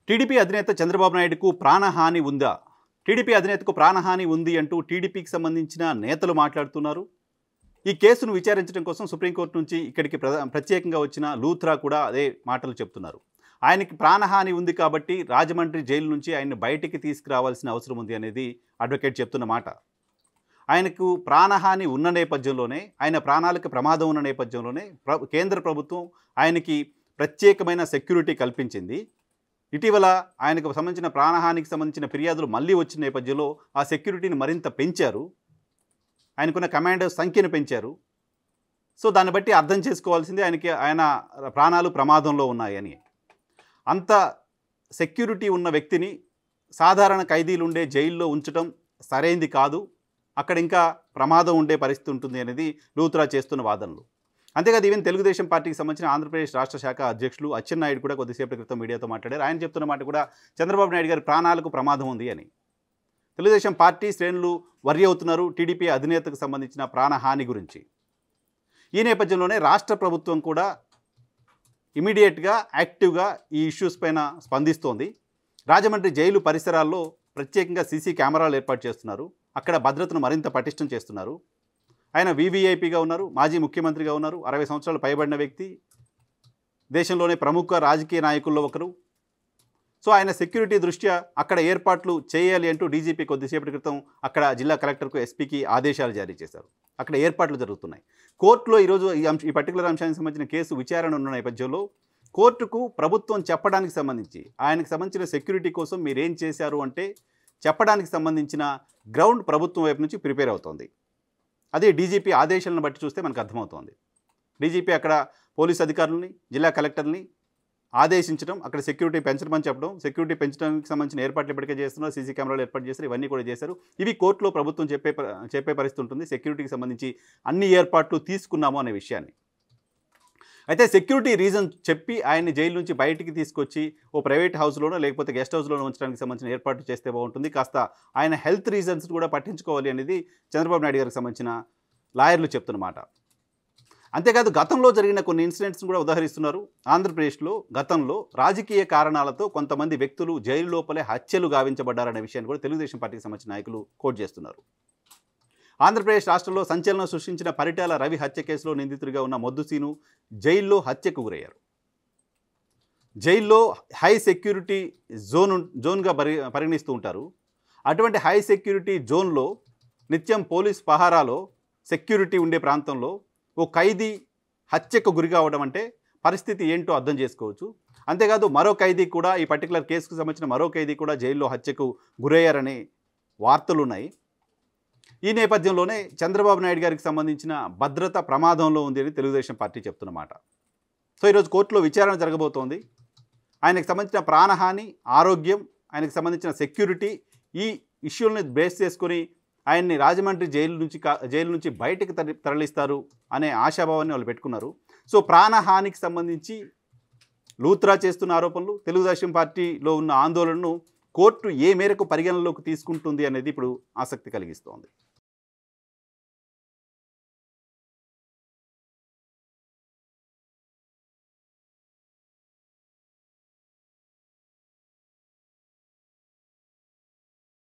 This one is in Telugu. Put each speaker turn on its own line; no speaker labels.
టీడీపీ అధినేత చంద్రబాబు నాయుడుకు ప్రాణహాని ఉందా టీడీపీ అధినేతకు ప్రాణహాని ఉంది అంటూ టీడీపీకి సంబంధించిన నేతలు మాట్లాడుతున్నారు ఈ కేసును విచారించడం కోసం సుప్రీంకోర్టు నుంచి ఇక్కడికి ప్రధా- ప్రత్యేకంగా వచ్చిన లూథ్రా కూడా అదే మాటలు చెప్తున్నారు ఆయనకి ప్రాణహాని ఉంది కాబట్టి రాజమండ్రి జైలు నుంచి ఆయన్ని బయటికి తీసుకురావాల్సిన అవసరం ఉంది అనేది అడ్వకేట్ చెప్తున్న మాట ఆయనకు ప్రాణహాని ఉన్న నేపథ్యంలోనే ఆయన ప్రాణాలకు ప్రమాదం ఉన్న నేపథ్యంలోనే ప్ర కేంద్ర ప్రభుత్వం ఆయనకి ప్రత్యేకమైన సెక్యూరిటీ కల్పించింది ఇటీవల ఆయనకు సంబంధించిన ప్రాణహానికి సంబంధించిన ఫిర్యాదులు మళ్ళీ వచ్చిన నేపథ్యంలో ఆ సెక్యూరిటీని మరింత పెంచారు ఆయనకున్న కమాండర్ సంఖ్యను పెంచారు సో దాన్ని బట్టి అర్థం చేసుకోవాల్సింది ఆయనకి ఆయన ప్రాణాలు ప్రమాదంలో ఉన్నాయని అంత సెక్యూరిటీ ఉన్న వ్యక్తిని సాధారణ ఖైదీలు ఉండే జైల్లో ఉంచడం సరైంది కాదు అక్కడ ఇంకా ప్రమాదం ఉండే పరిస్థితి ఉంటుంది అనేది లూత్రా చేస్తున్న వాదనలు అంతేకాదు ఈవెన్ తెలుగుదేశం పార్టీకి సంబంధించిన ఆంధ్రప్రదేశ్ రాష్ట్ర శాఖ అధ్యక్షులు అచ్చెన్నాయుడు కూడా కొద్దిసేపటి క్రితం మీడియాతో మాట్లాడారు ఆయన చెప్తున్న మాట కూడా చంద్రబాబు నాయుడు గారి ప్రాణాలకు ప్రమాదం ఉంది అని తెలుగుదేశం పార్టీ శ్రేణులు వరి అవుతున్నారు టీడీపీ అధినేతకు సంబంధించిన ప్రాణహాని గురించి ఈ నేపథ్యంలోనే రాష్ట్ర ప్రభుత్వం కూడా ఇమీడియట్గా యాక్టివ్గా ఈ ఇష్యూస్ పైన స్పందిస్తోంది రాజమండ్రి జైలు పరిసరాల్లో ప్రత్యేకంగా సీసీ కెమెరాలు ఏర్పాటు చేస్తున్నారు అక్కడ భద్రతను మరింత పటిష్టం చేస్తున్నారు ఆయన వీవీఐపీగా ఉన్నారు మాజీ ముఖ్యమంత్రిగా ఉన్నారు అరవై సంవత్సరాలు పైబడిన వ్యక్తి దేశంలోనే ప్రముఖ రాజకీయ నాయకుల్లో ఒకరు సో ఆయన సెక్యూరిటీ దృష్ట్యా అక్కడ ఏర్పాట్లు చేయాలి అంటూ డీజీపీ కొద్దిసేపటి క్రితం అక్కడ జిల్లా కలెక్టర్కు ఎస్పీకి ఆదేశాలు జారీ చేశారు అక్కడ ఏర్పాట్లు జరుగుతున్నాయి కోర్టులో ఈరోజు ఈ అంశ ఈ పర్టికులర్ అంశానికి సంబంధించిన కేసు విచారణ ఉన్న నేపథ్యంలో కోర్టుకు ప్రభుత్వం చెప్పడానికి సంబంధించి ఆయనకు సంబంధించిన సెక్యూరిటీ కోసం మీరేం చేశారు అంటే చెప్పడానికి సంబంధించిన గ్రౌండ్ ప్రభుత్వం వైపు నుంచి ప్రిపేర్ అవుతోంది అదే డీజీపీ ఆదేశాలను బట్టి చూస్తే మనకు అర్థమవుతోంది డీజీపీ అక్కడ పోలీస్ అధికారులని జిల్లా కలెక్టర్ని ఆదేశించడం అక్కడ సెక్యూరిటీ పెంచడం చెప్పడం సెక్యూరిటీ పెంచడానికి సంబంధించిన ఏర్పాట్లు ఇప్పటికే చేస్తున్నారు సీసీ కెమెరాలు ఏర్పాటు చేశారు ఇవన్నీ కూడా చేశారు ఇవి కోర్టులో ప్రభుత్వం చెప్పే ప- చెప్పే పరిస్థితి ఉంటుంది సెక్యూరిటీకి సంబంధించి అన్ని ఏర్పాట్లు తీసుకున్నాము అనే విషయాన్ని అయితే సెక్యూరిటీ రీజన్ చెప్పి ఆయన్ని జైలు నుంచి బయటికి తీసుకొచ్చి ఓ ప్రైవేట్ హౌస్లోనో లేకపోతే గెస్ట్ హౌస్లోనో ఉంచడానికి సంబంధించిన ఏర్పాట్లు చేస్తే బాగుంటుంది కాస్త ఆయన హెల్త్ రీజన్స్ కూడా పట్టించుకోవాలి అనేది చంద్రబాబు నాయుడు గారికి సంబంధించిన లాయర్లు చెప్తున్నమాట అంతేకాదు గతంలో జరిగిన కొన్ని ఇన్సిడెంట్స్ని కూడా ఉదాహరిస్తున్నారు ఆంధ్రప్రదేశ్లో గతంలో రాజకీయ కారణాలతో కొంతమంది వ్యక్తులు జైలు లోపలే హత్యలు గావించబడ్డారనే విషయాన్ని కూడా తెలుగుదేశం పార్టీకి సంబంధించిన నాయకులు కోట్ చేస్తున్నారు ఆంధ్రప్రదేశ్ రాష్ట్రంలో సంచలనం సృష్టించిన పరిటాల రవి హత్య కేసులో నిందితుడిగా ఉన్న మొద్దుసీను జైల్లో హత్యకు గురయ్యారు జైల్లో హై సెక్యూరిటీ జోన్ ఉం- జోన్గా పరి పరిగణిస్తూ ఉంటారు అటువంటి హై సెక్యూరిటీ జోన్లో నిత్యం పోలీస్ పహారాలో సెక్యూరిటీ ఉండే ప్రాంతంలో ఓ ఖైదీ హత్యకు గురి కావడం అంటే పరిస్థితి ఏంటో అర్థం చేసుకోవచ్చు అంతేకాదు మరో ఖైదీ కూడా ఈ పర్టికులర్ కేసుకు సంబంధించిన మరో ఖైదీ కూడా జైల్లో హత్యకు గురయ్యారనే వార్తలు ఉన్నాయి ఈ నేపథ్యంలోనే చంద్రబాబు నాయుడు గారికి సంబంధించిన భద్రత ప్రమాదంలో ఉంది అని తెలుగుదేశం పార్టీ చెప్తున్నమాట సో ఈరోజు కోర్టులో విచారణ జరగబోతోంది ఆయనకు సంబంధించిన ప్రాణహాని ఆరోగ్యం ఆయనకు సంబంధించిన సెక్యూరిటీ ఈ ఇష్యూల్ని బేస్ చేసుకొని ఆయన్ని రాజమండ్రి జైలు నుంచి కా జైలు నుంచి బయటకు తరలి తరలిస్తారు అనే ఆశాభావాన్ని వాళ్ళు పెట్టుకున్నారు సో ప్రాణహానికి సంబంధించి లూత్రా చేస్తున్న ఆరోపణలు తెలుగుదేశం పార్టీలో ఉన్న ఆందోళనను కోర్టు ఏ మేరకు పరిగణనలోకి తీసుకుంటుంది అనేది ఇప్పుడు ఆసక్తి కలిగిస్తోంది